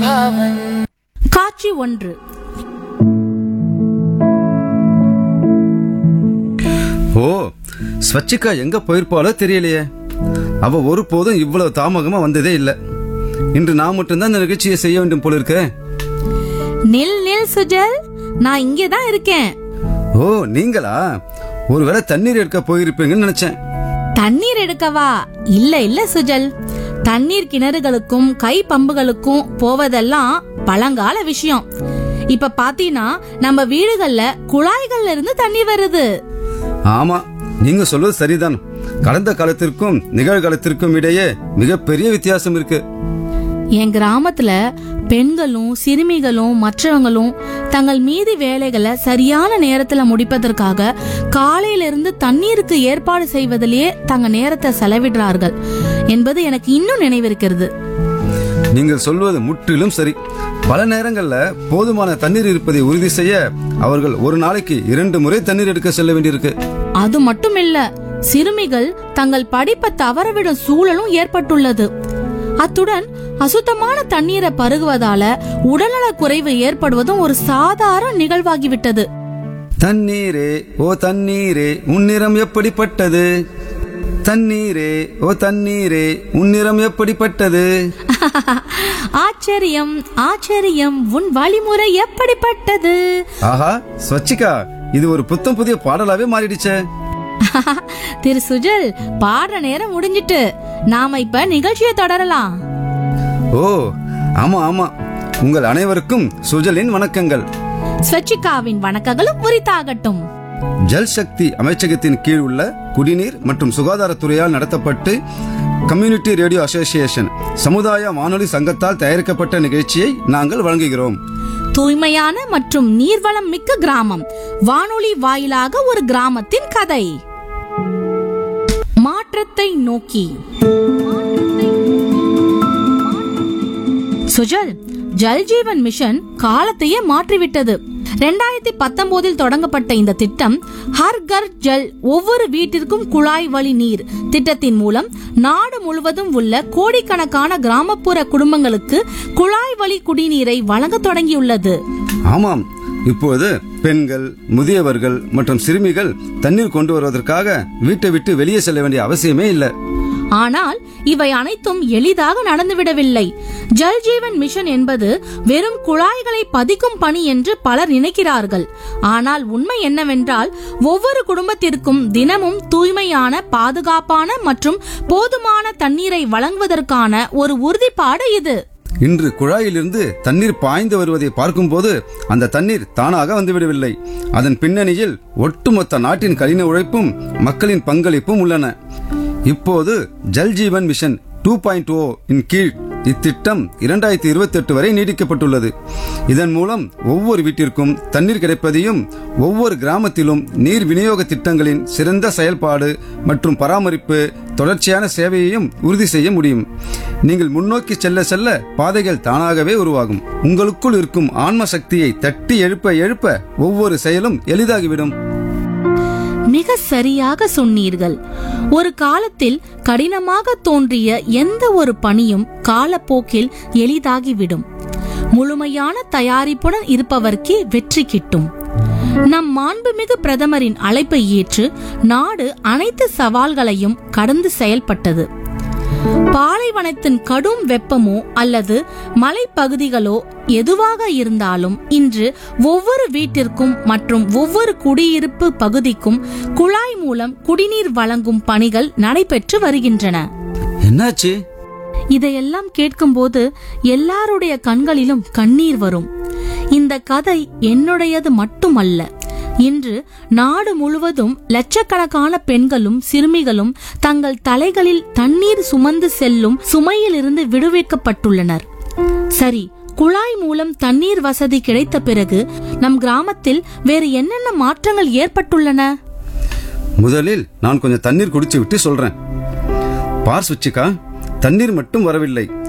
காட்சி ஒன்று ஓ ஸ்வச்சிகா எங்க போயிருப்பாளோ தெரியலையே அவ ஒருபோதும் இவ்வளவு தாமகமா வந்ததே இல்ல இன்று நான் மட்டும்தான் இந்த நிகழ்ச்சியை செய்ய வேண்டும் போல இருக்க நில் நில் சுஜல் நான் இங்கே தான் இருக்கேன் ஓ நீங்களா ஒருவேளை தண்ணீர் எடுக்க போயிருப்பீங்கன்னு நினைச்சேன் தண்ணீர் எடுக்கவா இல்ல இல்ல சுஜல் தண்ணீர் கிணறுகளுக்கும் கை பம்புகளுக்கும் போவதெல்லாம் பழங்கால விஷயம் இப்ப பாத்தீங்கன்னா நம்ம வீடுகள்ல குழாய்கள்ல இருந்து தண்ணி வருது ஆமா நீங்க சொல்வது சரிதான் கடந்த காலத்திற்கும் நிகழ்காலத்திற்கும் இடையே மிகப்பெரிய வித்தியாசம் இருக்கு என் கிராமத்துல பெண்களும் சிறுமிகளும் மற்றவங்களும் தங்கள் மீதி வேலைகளை சரியான நேரத்துல முடிப்பதற்காக காலையில இருந்து தண்ணீருக்கு ஏற்பாடு செய்வதிலேயே தங்க நேரத்தை செலவிடுறார்கள் என்பது எனக்கு இன்னும் நினைவிருக்கிறது நீங்கள் சொல்வது முற்றிலும் சரி பல நேரங்கள்ல போதுமான தண்ணீர் இருப்பதை உறுதி செய்ய அவர்கள் ஒரு நாளைக்கு இரண்டு முறை தண்ணீர் எடுக்க செல்ல வேண்டியிருக்கு அது மட்டும் இல்ல சிறுமிகள் தங்கள் படிப்பை தவறவிடும் சூழலும் ஏற்பட்டுள்ளது அத்துடன் அசுத்தமான தண்ணீரை பருகுவதால உடல்நலக் குறைவு ஏற்படுவதும் ஒரு சாதாரண நிகழ்வாகிவிட்டது தண்ணீரே ஓ தண்ணீரே உன்னிறம் எப்படிப்பட்டது தண்ணீரே ஓ தண்ணீரே உன்னிறம் எப்படிப்பட்டது ஆச்சரியம் ஆச்சரியம் உன் வழிமுறை எப்படிப்பட்டது ஆஹா ஸ்வச்சிகா இது ஒரு புத்தம் புதிய பாடலாவே மாறிடுச்சே திரு சுஜல் பாடுற நேரம் முடிஞ்சிட்டு நாம இப்ப நிகழ்ச்சியை தொடரலாம் ஓ ஆமா ஆமா உங்கள் அனைவருக்கும் சுஜலின் வணக்கங்கள் ஸ்வச்சிகாவின் வணக்கங்களும் உரித்தாகட்டும் ஜல் சக்தி அமைச்சகத்தின் கீழ் உள்ள குடிநீர் மற்றும் சுகாதாரத்துறையால் நடத்தப்பட்டு கம்யூனிட்டி ரேடியோ அசோசியேஷன் சமுதாய வானொலி சங்கத்தால் தயாரிக்கப்பட்ட நிகழ்ச்சியை நாங்கள் வழங்குகிறோம் தூய்மையான மற்றும் நீர்வளம் மிக்க கிராமம் வானொலி வாயிலாக ஒரு கிராமத்தின் கதை மாற்றத்தை நோக்கி சுஜல் ஜல் ஜீவன் மிஷன் காலத்தையே மாற்றிவிட்டது ரெண்டாயிரத்தி பத்தொன்பதில் தொடங்கப்பட்ட இந்த திட்டம் ஹர் கர் ஜல் ஒவ்வொரு வீட்டிற்கும் குழாய் வழி நீர் திட்டத்தின் மூலம் நாடு முழுவதும் உள்ள கோடிக்கணக்கான கிராமப்புற குடும்பங்களுக்கு குழாய் வழி குடிநீரை வழங்க தொடங்கியுள்ளது ஆமாம் இப்போது பெண்கள் முதியவர்கள் மற்றும் சிறுமிகள் தண்ணீர் கொண்டு வருவதற்காக வீட்டை விட்டு வெளியே செல்ல வேண்டிய அவசியமே இல்லை ஆனால் இவை அனைத்தும் எளிதாக நடந்துவிடவில்லை ஜல் ஜீவன் மிஷன் என்பது வெறும் குழாய்களை பதிக்கும் பணி என்று பலர் நினைக்கிறார்கள் ஆனால் உண்மை என்னவென்றால் ஒவ்வொரு குடும்பத்திற்கும் தினமும் தூய்மையான பாதுகாப்பான மற்றும் போதுமான தண்ணீரை வழங்குவதற்கான ஒரு உறுதிப்பாடு இது இன்று குழாயிலிருந்து தண்ணீர் பாய்ந்து வருவதை பார்க்கும்போது அந்த தண்ணீர் தானாக வந்துவிடவில்லை அதன் பின்னணியில் ஒட்டுமொத்த நாட்டின் கடின உழைப்பும் மக்களின் பங்களிப்பும் உள்ளன இப்போது Jal Jeevan mission two point O இன் கீழ் இத்திட்டம் இரண்டாயிரத்தி இருபத்தி எட்டு வரை நீடிக்கப்பட்டுள்ளது இதன் மூலம் ஒவ்வொரு வீட்டிற்கும் தண்ணீர் கிடைப்பதையும் ஒவ்வொரு கிராமத்திலும் நீர் விநியோக திட்டங்களின் சிறந்த செயல்பாடு மற்றும் பராமரிப்பு தொடர்ச்சியான சேவையையும் உறுதி செய்ய முடியும் நீங்கள் முன்னோக்கி செல்ல செல்ல பாதைகள் தானாகவே உருவாகும் உங்களுக்குள் இருக்கும் ஆன்ம சக்தியை தட்டி எழுப்ப எழுப்ப ஒவ்வொரு செயலும் எளிதாகிவிடும் மிக சரியாக சொன்னீர்கள் ஒரு காலத்தில் கடினமாக தோன்றிய எந்த ஒரு பணியும் காலப்போக்கில் எளிதாகிவிடும் முழுமையான தயாரிப்புடன் இருப்பவர்க்கே வெற்றி கிட்டும் நம் மாண்புமிகு பிரதமரின் அழைப்பை ஏற்று நாடு அனைத்து சவால்களையும் கடந்து செயல்பட்டது பாலைவனத்தின் கடும் வெப்பமோ அல்லது மலைப்பகுதிகளோ எதுவாக இருந்தாலும் இன்று ஒவ்வொரு வீட்டிற்கும் மற்றும் ஒவ்வொரு குடியிருப்பு பகுதிக்கும் குழாய் மூலம் குடிநீர் வழங்கும் பணிகள் நடைபெற்று வருகின்றன என்னாச்சு இதையெல்லாம் கேட்கும்போது எல்லாருடைய கண்களிலும் கண்ணீர் வரும் இந்த கதை என்னுடையது மட்டுமல்ல இன்று நாடு முழுவதும் லட்சக்கணக்கான பெண்களும் சிறுமிகளும் தங்கள் தலைகளில் தண்ணீர் சுமந்து செல்லும் சுமையிலிருந்து விடுவிக்கப்பட்டுள்ளனர் சரி குழாய் மூலம் தண்ணீர் வசதி கிடைத்த பிறகு நம் கிராமத்தில் வேறு என்னென்ன மாற்றங்கள் ஏற்பட்டுள்ளன முதலில் நான் கொஞ்சம் தண்ணீர் குடிச்சு விட்டு சொல்றேன் பார் சுச்சிக்கா தண்ணீர் மட்டும் வரவில்லை